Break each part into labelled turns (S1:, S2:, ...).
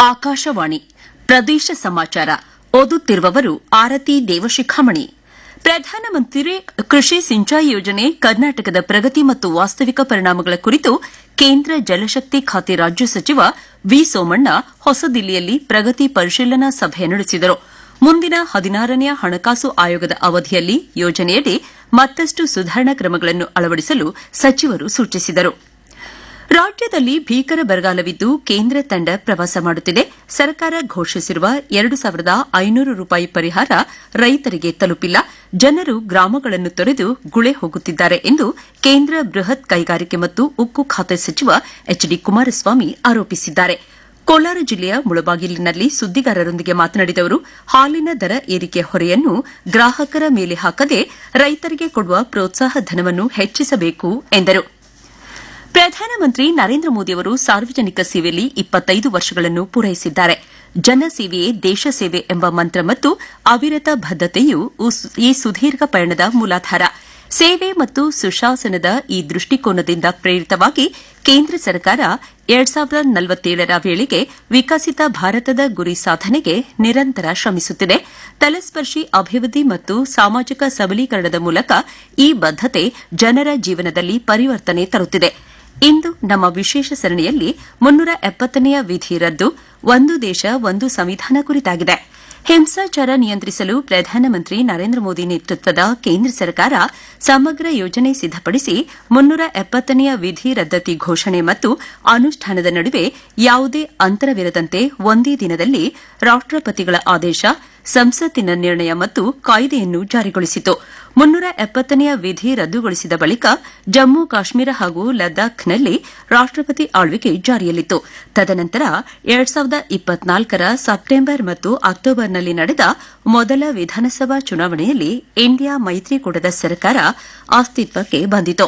S1: ಆಕಾಶವಾಣಿ ಪ್ರದೇಶ ಸಮಾಚಾರ ಓದುತ್ತಿರುವವರು ಆರತಿ ದೇವಶಿಖಾಮಣಿ ಪ್ರಧಾನಮಂತ್ರಿ ಕೃಷಿ ಸಿಂಚಾಯಿ ಯೋಜನೆ ಕರ್ನಾಟಕದ ಪ್ರಗತಿ ಮತ್ತು ವಾಸ್ತವಿಕ ಪರಿಣಾಮಗಳ ಕುರಿತು ಕೇಂದ್ರ ಜಲಶಕ್ತಿ ಖಾತೆ ರಾಜ್ಯ ಸಚಿವ ವಿ ಸೋಮಣ್ಣ ಹೊಸದಿಲ್ಲಿಯಲ್ಲಿ ಪ್ರಗತಿ ಪರಿಶೀಲನಾ ಸಭೆ ನಡೆಸಿದರು ಮುಂದಿನ ಹದಿನಾರನೆಯ ಹಣಕಾಸು ಆಯೋಗದ ಅವಧಿಯಲ್ಲಿ ಯೋಜನೆಯಡಿ ಮತ್ತಷ್ಟು ಸುಧಾರಣಾ ಕ್ರಮಗಳನ್ನು ಅಳವಡಿಸಲು ಸಚಿವರು ಸೂಚಿಸಿದರು ರಾಜ್ಯದಲ್ಲಿ ಭೀಕರ ಬರಗಾಲವಿದ್ದು ಕೇಂದ್ರ ತಂಡ ಪ್ರವಾಸ ಮಾಡುತ್ತಿದೆ ಸರ್ಕಾರ ಘೋಷಿಸಿರುವ ಎರಡು ಸಾವಿರದ ಐನೂರು ರೂಪಾಯಿ ಪರಿಹಾರ ರೈತರಿಗೆ ತಲುಪಿಲ್ಲ ಜನರು ಗ್ರಾಮಗಳನ್ನು ತೊರೆದು ಗುಳೆ ಹೋಗುತ್ತಿದ್ದಾರೆ ಎಂದು ಕೇಂದ್ರ ಬೃಹತ್ ಕೈಗಾರಿಕೆ ಮತ್ತು ಉಕ್ಕು ಖಾತೆ ಸಚಿವ ಎಚ್ ಡಿ ಕುಮಾರಸ್ವಾಮಿ ಆರೋಪಿಸಿದ್ದಾರೆ ಕೋಲಾರ ಜಿಲ್ಲೆಯ ಮುಳಬಾಗಿಲಿನಲ್ಲಿ ಸುದ್ದಿಗಾರರೊಂದಿಗೆ ಮಾತನಾಡಿದ ಅವರು ಹಾಲಿನ ದರ ಏರಿಕೆ ಹೊರೆಯನ್ನು ಗ್ರಾಹಕರ ಮೇಲೆ ಹಾಕದೆ ರೈತರಿಗೆ ಕೊಡುವ ಪ್ರೋತ್ಸಾಹ ಧನವನ್ನು ಹೆಚ್ಚಿಸಬೇಕು ಎಂದರು ಪ್ರಧಾನಮಂತ್ರಿ ನರೇಂದ್ರ ಮೋದಿಯವರು ಸಾರ್ವಜನಿಕ ಸೇವೆಯಲ್ಲಿ ಇಪ್ಪತ್ತೈದು ವರ್ಷಗಳನ್ನು ಪೂರೈಸಿದ್ದಾರೆ ಜನಸೇವೆಯೇ ದೇಶ ಸೇವೆ ಎಂಬ ಮಂತ್ರ ಮತ್ತು ಅವಿರತ ಬದ್ದತೆಯು ಈ ಸುದೀರ್ಘ ಪಯಣದ ಮೂಲಾಧಾರ ಸೇವೆ ಮತ್ತು ಸುಶಾಸನದ ಈ ದೃಷ್ಟಿಕೋನದಿಂದ ಪ್ರೇರಿತವಾಗಿ ಕೇಂದ್ರ ಸರ್ಕಾರ ಎರಡ್ ಸಾವಿರದ ನಲವತ್ತೇಳರ ವೇಳೆಗೆ ವಿಕಸಿತ ಭಾರತದ ಗುರಿ ಸಾಧನೆಗೆ ನಿರಂತರ ಶ್ರಮಿಸುತ್ತಿದೆ ತಲಸ್ಪರ್ಶಿ ಅಭಿವೃದ್ಧಿ ಮತ್ತು ಸಾಮಾಜಿಕ ಸಬಲೀಕರಣದ ಮೂಲಕ ಈ ಬದ್ದತೆ ಜನರ ಜೀವನದಲ್ಲಿ ಪರಿವರ್ತನೆ ತರುತ್ತಿದೆ ಇಂದು ನಮ್ಮ ವಿಶೇಷ ಸರಣಿಯಲ್ಲಿ ಮುನ್ನೂರ ಎಪ್ಪತ್ತನೆಯ ವಿಧಿ ರದ್ದು ಒಂದು ದೇಶ ಒಂದು ಸಂವಿಧಾನ ಕುರಿತಾಗಿದೆ ಹಿಂಸಾಚಾರ ನಿಯಂತ್ರಿಸಲು ಪ್ರಧಾನಮಂತ್ರಿ ನರೇಂದ್ರ ಮೋದಿ ನೇತೃತ್ವದ ಕೇಂದ್ರ ಸರ್ಕಾರ ಸಮಗ್ರ ಯೋಜನೆ ಸಿದ್ದಪಡಿಸಿ ಮುನ್ನೂರ ಎಪ್ಪತ್ತನೆಯ ವಿಧಿ ರದ್ದತಿ ಘೋಷಣೆ ಮತ್ತು ಅನುಷ್ಠಾನದ ನಡುವೆ ಯಾವುದೇ ಅಂತರವಿರದಂತೆ ಒಂದೇ ದಿನದಲ್ಲಿ ರಾಷ್ಟಪತಿಗಳ ಆದೇಶ ಸಂಸತ್ತಿನ ನಿರ್ಣಯ ಮತ್ತು ಕಾಯ್ದೆಯನ್ನು ಜಾರಿಗೊಳಿಸಿತು ಮುನ್ನೂರ ಎಪ್ಪತ್ತನೆಯ ವಿಧಿ ರದ್ದುಗೊಳಿಸಿದ ಬಳಿಕ ಜಮ್ಮು ಕಾಶ್ಮೀರ ಹಾಗೂ ಲದ್ದಾಖ್ನಲ್ಲಿ ರಾಷ್ಟಪತಿ ಆಳ್ವಿಕೆ ಜಾರಿಯಲ್ಲಿತ್ತು ತದನಂತರ ಎರಡ್ ಸಾವಿರದ ಇಪ್ಪತ್ನಾಲ್ಕರ ಸೆಪ್ಟೆಂಬರ್ ಮತ್ತು ಅಕ್ಟೋಬರ್ನಲ್ಲಿ ನಡೆದ ಮೊದಲ ವಿಧಾನಸಭಾ ಚುನಾವಣೆಯಲ್ಲಿ ಇಂಡಿಯಾ ಮೈತ್ರಿಕೂಟದ ಸರ್ಕಾರ ಅಸ್ತಿತ್ವಕ್ಕೆ ಬಂದಿತು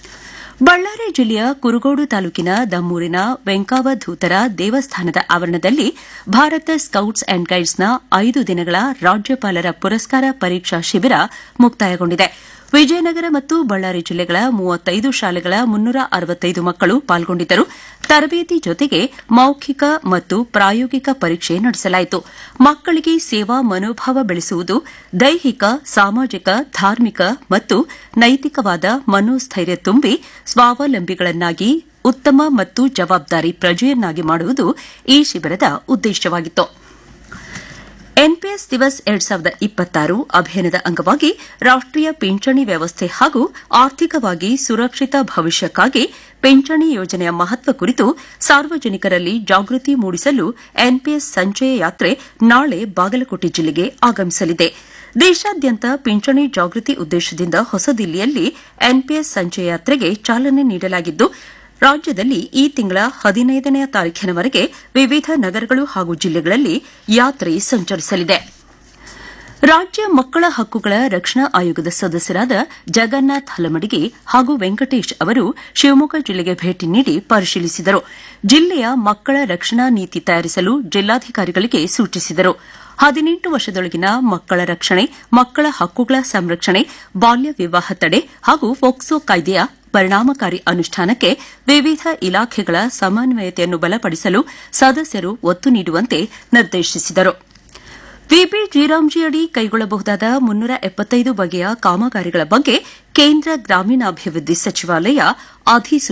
S1: ಬಳ್ಳಾರಿ ಜಿಲ್ಲೆಯ ಕುರುಗೋಡು ತಾಲೂಕಿನ ದಮ್ಮೂರಿನ ವೆಂಕಾವಧೂತರ ದೇವಸ್ಥಾನದ ಆವರಣದಲ್ಲಿ ಭಾರತ ಸ್ಕೌಟ್ಸ್ ಅಂಡ್ ಗೈಡ್ಸ್ನ ಐದು ದಿನಗಳ ರಾಜ್ಯಪಾಲರ ಪುರಸ್ಕಾರ ಪರೀಕ್ಷಾ ಶಿಬಿರ ಮುಕ್ತಾಯಗೊಂಡಿದೆ ವಿಜಯನಗರ ಮತ್ತು ಬಳ್ಳಾರಿ ಜಿಲ್ಲೆಗಳ ಮೂವತ್ತೈದು ಶಾಲೆಗಳ ಮುನ್ನೂರ ಅರವತ್ತೈದು ಮಕ್ಕಳು ಪಾಲ್ಗೊಂಡಿದ್ದರು ತರಬೇತಿ ಜೊತೆಗೆ ಮೌಖಿಕ ಮತ್ತು ಪ್ರಾಯೋಗಿಕ ಪರೀಕ್ಷೆ ನಡೆಸಲಾಯಿತು ಮಕ್ಕಳಿಗೆ ಸೇವಾ ಮನೋಭಾವ ಬೆಳೆಸುವುದು ದೈಹಿಕ ಸಾಮಾಜಿಕ ಧಾರ್ಮಿಕ ಮತ್ತು ನೈತಿಕವಾದ ಮನೋಸ್ಥೈರ್ಯ ತುಂಬಿ ಸ್ವಾವಲಂಬಿಗಳನ್ನಾಗಿ ಉತ್ತಮ ಮತ್ತು ಜವಾಬ್ದಾರಿ ಪ್ರಜೆಯನ್ನಾಗಿ ಮಾಡುವುದು ಈ ಶಿಬಿರದ ಉದ್ದೇಶವಾಗಿತ್ತು ಎನ್ಪಿಎಸ್ ದಿವಸ್ ಎರಡ್ ಸಾವಿರದ ಇಪ್ಪತ್ತಾರು ಅಭಿಯಾನದ ಅಂಗವಾಗಿ ರಾಷ್ಟೀಯ ಪಿಂಚಣಿ ವ್ಯವಸ್ಥೆ ಹಾಗೂ ಆರ್ಥಿಕವಾಗಿ ಸುರಕ್ಷಿತ ಭವಿಷ್ಯಕ್ಕಾಗಿ ಪಿಂಚಣಿ ಯೋಜನೆಯ ಮಹತ್ವ ಕುರಿತು ಸಾರ್ವಜನಿಕರಲ್ಲಿ ಜಾಗೃತಿ ಮೂಡಿಸಲು ಎನ್ಪಿಎಸ್ ಸಂಚಯ ಯಾತ್ರೆ ನಾಳೆ ಬಾಗಲಕೋಟೆ ಜಿಲ್ಲೆಗೆ ಆಗಮಿಸಲಿದೆ ದೇಶಾದ್ಯಂತ ಪಿಂಚಣಿ ಜಾಗೃತಿ ಉದ್ದೇಶದಿಂದ ಹೊಸದಿಲ್ಲಿಯಲ್ಲಿ ಎನ್ಪಿಎಸ್ ಸಂಚಯ ಯಾತ್ರೆಗೆ ಚಾಲನೆ ನೀಡಲಾಗಿದ್ದು ರಾಜ್ಯದಲ್ಲಿ ಈ ತಿಂಗಳ ಹದಿನೈದನೇ ತಾರೀಖಿನವರೆಗೆ ವಿವಿಧ ನಗರಗಳು ಹಾಗೂ ಜಿಲ್ಲೆಗಳಲ್ಲಿ ಯಾತ್ರೆ ಸಂಚರಿಸಲಿದೆ ರಾಜ್ಯ ಮಕ್ಕಳ ಹಕ್ಕುಗಳ ರಕ್ಷಣಾ ಆಯೋಗದ ಸದಸ್ಯರಾದ ಜಗನ್ನಾಥ್ ಹಲಮಡಿಗೆ ಹಾಗೂ ವೆಂಕಟೇಶ್ ಅವರು ಶಿವಮೊಗ್ಗ ಜಿಲ್ಲೆಗೆ ಭೇಟಿ ನೀಡಿ ಪರಿಶೀಲಿಸಿದರು ಜಿಲ್ಲೆಯ ಮಕ್ಕಳ ರಕ್ಷಣಾ ನೀತಿ ತಯಾರಿಸಲು ಜಿಲ್ಲಾಧಿಕಾರಿಗಳಿಗೆ ಸೂಚಿಸಿದರು ಹದಿನೆಂಟು ವರ್ಷದೊಳಗಿನ ಮಕ್ಕಳ ರಕ್ಷಣೆ ಮಕ್ಕಳ ಹಕ್ಕುಗಳ ಸಂರಕ್ಷಣೆ ಬಾಲ್ಯ ವಿವಾಹ ತಡೆ ಹಾಗೂ ಪೋಕ್ಸೋ ಕಾಯ್ದೆಯ ಪರಿಣಾಮಕಾರಿ ಅನುಷ್ಠಾನಕ್ಕೆ ವಿವಿಧ ಇಲಾಖೆಗಳ ಸಮನ್ವಯತೆಯನ್ನು ಬಲಪಡಿಸಲು ಸದಸ್ಯರು ಒತ್ತು ನೀಡುವಂತೆ ನಿರ್ದೇಶಿಸಿದರು ವಿಬಿ ಜಿರಾಮ್ಜಿ ಅಡಿ ಕೈಗೊಳ್ಳಬಹುದಾದ ಮುನ್ನೂರ ಎಪ್ಪತ್ತೈದು ಬಗೆಯ ಕಾಮಗಾರಿಗಳ ಬಗ್ಗೆ ಕೇಂದ್ರ ಗ್ರಾಮೀಣಾಭಿವೃದ್ಧಿ ಸಚಿವಾಲಯ ಅಧಿಸೂಚನೆ